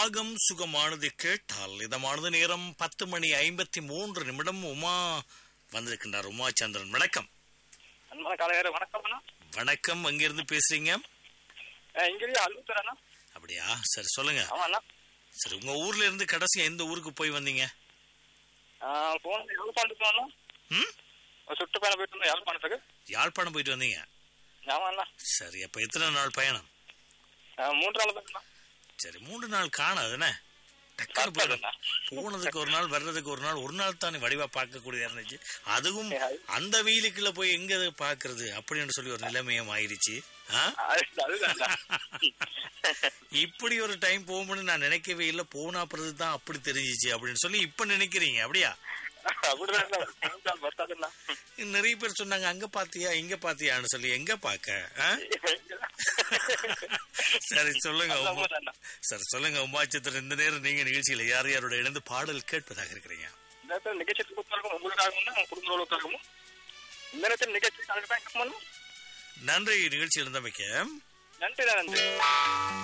ராகம் சுகமானது கேட்டால் இதமானது நேரம் பத்து மணி ஐம்பத்தி மூன்று நிமிடம் உமா வந்திருக்கின்றார் உமா சந்திரன் வணக்கம் அன்பான காலையார வணக்கம் அண்ணா வணக்கம் எங்கிருந்து பேசுறீங்க அஹ் இங்கிருந்து அழுத்தர் அண்ணா அப்படியா சரி சொல்லுங்க ஆமா அண்ணா சரி உங்க ஊர்ல இருந்து கடைசியா எந்த ஊருக்கு போய் வந்தீங்க ஆஹ் போன யாழ்ப்பாணத்துக்கு அண்ணா ம் ஒரு சுற்றுப்பயணம் போயிட்டு இருந்தோம் யாழ்ப்பாணத்துக்கு யாழ்ப்பாணம் போயிட்டு வந்தீங்க ஆமா அண்ணா சரி அப்ப எத்தனை நாள் பயணம் ஆஹ் மூன்று நாள் போயிட்டு சரி மூன்று நாள் காணாதுண்ணே டக்குனு போயிடும். போனதுக்கு ஒரு நாள் வர்றதுக்கு ஒரு நாள் ஒரு நாள் தானே வடிவா பார்க்கக்கூடியதா இருந்துச்சு அதுவும் அந்த வெயிலுக்குள்ள போய் எங்க அதை பாக்குறது அப்படின்னு சொல்லி ஒரு நிலைமையம் ஆயிடுச்சு ஆ? அதுதான் இப்படி ஒரு டைம் போகும்னு நான் நினைக்கவே இல்லை போனா பிறகு தான் அப்படி தெரிஞ்சிச்சு அப்படின்னு சொல்லி இப்ப நினைக்கிறீங்க அப்படியா அப்படிதான் பத்தாதுண்ணா நிறைய பேர் சொன்னாங்க அங்க பாத்தியா இங்க பாத்தியான்னு சொல்லி எங்க பாக்க ஆ? சரி சொல்லுங்க உமா- சரி சொல்லுங்க உமாச்சத்திரன் இந்த நேரம் நீங்க நிகழ்ச்சியில யார் யாரோட இணைந்து பாடல் கேட்பதாக இருக்கிறீங்க இந்த நேரத்தில் நிகழ்ச்சி கொடுத்தாலும் உங்களுக்காகவும் உங்க குடும்பங்களுக்காகவும் இந்த நேரத்தில் நிகழ்ச்சி கலந்துதான் நன்றி நிகழ்ச்சி இருந்தமைக்க நன்றி நன்றி